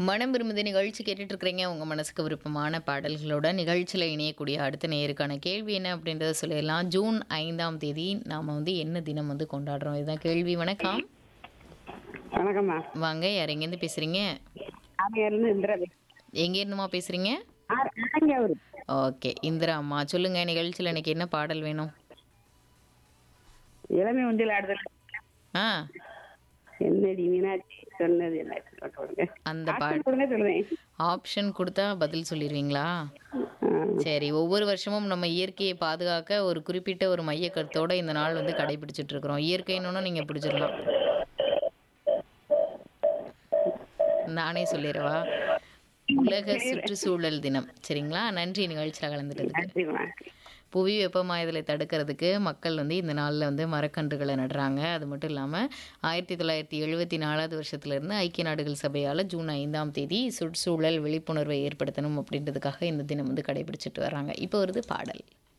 மனம் விரும்புது நிகழ்ச்சி கேட்டுட்டு இருக்கிறீங்க உங்க மனசுக்கு விருப்பமான பாடல்களோட நிகழ்ச்சியில் இணையக்கூடிய அடுத்த நேருக்கான கேள்வி என்ன அப்படின்றத சொல்லிடலாம் ஜூன் ஐந்தாம் தேதி நாம வந்து என்ன தினம் வந்து கொண்டாடுறோம் இதுதான் கேள்வி வணக்கம் வணக்கம்மா வாங்க யார் எங்கேருந்து பேசுறீங்க ஆமையார்லேருந்து இந்திரா எங்க இருந்துமா பேசுறீங்க ஆரங்காவூர் ஓகே இந்திரா அம்மா சொல்லுங்க நிகழ்ச்சியில் எனக்கு என்ன பாடல் வேணும் இளமை ஒன்றில் ஆடுதல் ஆ என்னடி மீனாட்சி சொன்னது என்ன சொல்லுங்க அந்த பா ஆட்கள் கொடுங்க சொல்லுவேன் ஆப்ஷன் கொடுத்தா பதில் சொல்லிடுவீங்களா சரி ஒவ்வொரு வருஷமும் நம்ம இயற்கையை பாதுகாக்க ஒரு குறிப்பிட்ட ஒரு மைய கருத்தோட இந்த நாள் வந்து கடைபிடிச்சிட்டு இருக்கிறோம் இயற்கைன்னு நீங்க பிடிச்சிடலாம் நானே சொல்லிடவா உலக சுற்றுச்சூழல் தினம் சரிங்களா நன்றி நிகழ்ச்சியில் கலந்துட்டதுக்கு நன்றிம்மா புவி வெப்பமாயதலை தடுக்கிறதுக்கு மக்கள் வந்து இந்த நாளில் வந்து மரக்கன்றுகளை நடுறாங்க அது மட்டும் இல்லாமல் ஆயிரத்தி தொள்ளாயிரத்தி எழுபத்தி நாலாவது வருஷத்துலேருந்து ஐக்கிய நாடுகள் சபையால் ஜூன் ஐந்தாம் தேதி சுற்றுச்சூழல் விழிப்புணர்வை ஏற்படுத்தணும் அப்படின்றதுக்காக இந்த தினம் வந்து கடைபிடிச்சிட்டு வராங்க இப்போ வருது பாடல்